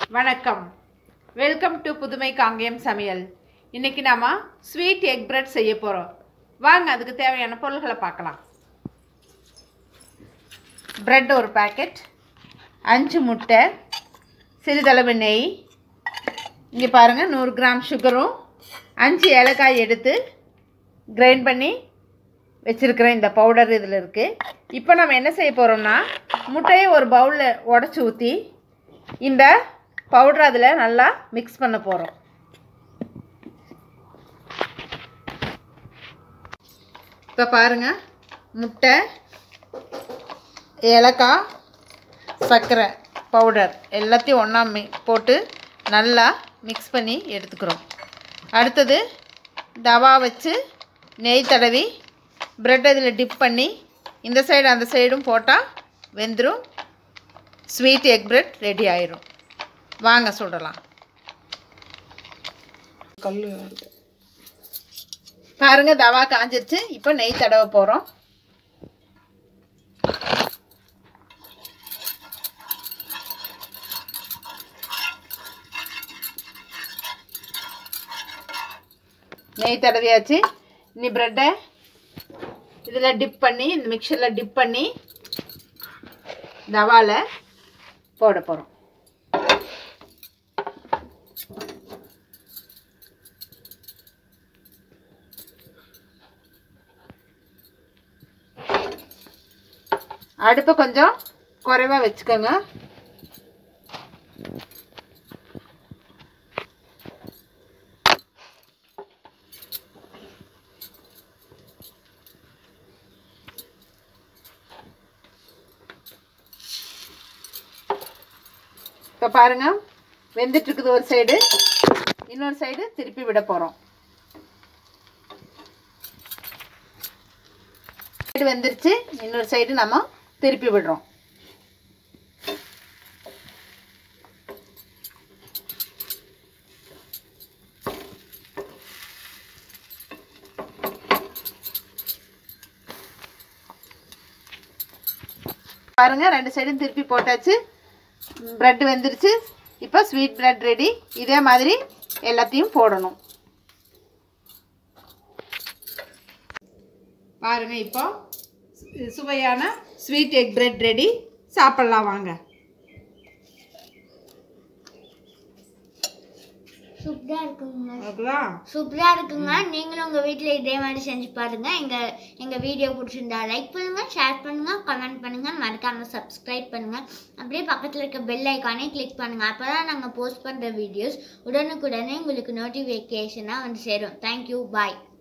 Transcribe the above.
வணக்கம் welcome to புதுமை காங்கேயம் சமையல் இன்னைக்கு நாம ஸ்வீட் எக் பிரெட் செய்ய போகிறோம் வாங்க அதுக்கு தேவையான பொருள்களை பார்க்கலாம் பிரெட் ஒரு பாக்கெட் அஞ்சு முட்டை சிறிதளவு நெய் இங்கே பாருங்கள் நூறு கிராம் சுகரும் அஞ்சு ஏலக்காய் எடுத்து கிரைண்ட் பண்ணி வச்சுருக்கிறேன் இந்த பவுடர் இதில் இருக்குது இப்போ நம்ம என்ன செய்ய போகிறோம்னா முட்டையை ஒரு பவுலில் உடச்சி ஊற்றி இந்த பவுடர் அதில் நல்லா மிக்ஸ் பண்ண போகிறோம் இப்போ பாருங்கள் முட்டை ஏலக்காய் சர்க்கரை பவுடர் எல்லாத்தையும் ஒன்றா மி போட்டு நல்லா மிக்ஸ் பண்ணி எடுத்துக்கிறோம் அடுத்தது தவா வச்சு நெய் தடவி ப்ரெட் இதில் டிப் பண்ணி இந்த சைடு அந்த சைடும் போட்டால் வெந்துடும் ஸ்வீட் எக் பிரெட் ரெடி ஆயிரும் வாங்க சுடலாம் கல் பாருங்க தவா காஞ்சிருச்சு இப்போ நெய் தடவ போகிறோம் நெய் தடவியாச்சு இனி ப்ரெட்டை இதில் டிப் பண்ணி இந்த மிக்சரில் டிப் பண்ணி தவாவில் போட போகிறோம் அடுப்பை கொஞ்சம் குறைவா வச்சுக்கோங்க இப்போ பாருங்க வெந்துட்டு இருக்குது ஒரு சைடு இன்னொரு சைடு திருப்பி விட போகிறோம் சைடு வெந்துருச்சு இன்னொரு சைடு நம்ம திருப்பி விடுறோம் பாருங்க ரெண்டு சைடும் திருப்பி போட்டாச்சு பிரெட் வெந்துருச்சு இப்போ ஸ்வீட் பிரெட் ரெடி இதே மாதிரி எல்லாத்தையும் போடணும் பாருங்க இப்போ சு- சுவையான ஸ்வீட் எக் பிரெட் ரெடி சாப்பிடலாம் வாங்க சூப்பராக இருக்குங்க ஓகேவா சூப்பராக இருக்குங்க நீங்களும் உங்கள் வீட்டில் இதே மாதிரி செஞ்சு பாருங்க எங்கள் எங்கள் வீடியோ பிடிச்சிருந்தா லைக் பண்ணுங்கள் ஷேர் பண்ணுங்கள் கமெண்ட் பண்ணுங்கள் மறக்காமல் சப்ஸ்கிரைப் பண்ணுங்கள் அப்படியே பக்கத்தில் இருக்க பெல் ஐக்கானே கிளிக் பண்ணுங்கள் அப்போ தான் நாங்கள் போஸ்ட் பண்ணுற வீடியோஸ் உடனுக்குடனே உங்களுக்கு நோட்டிஃபிகேஷனாக வந்து சேரும் தேங்க்யூ பாய்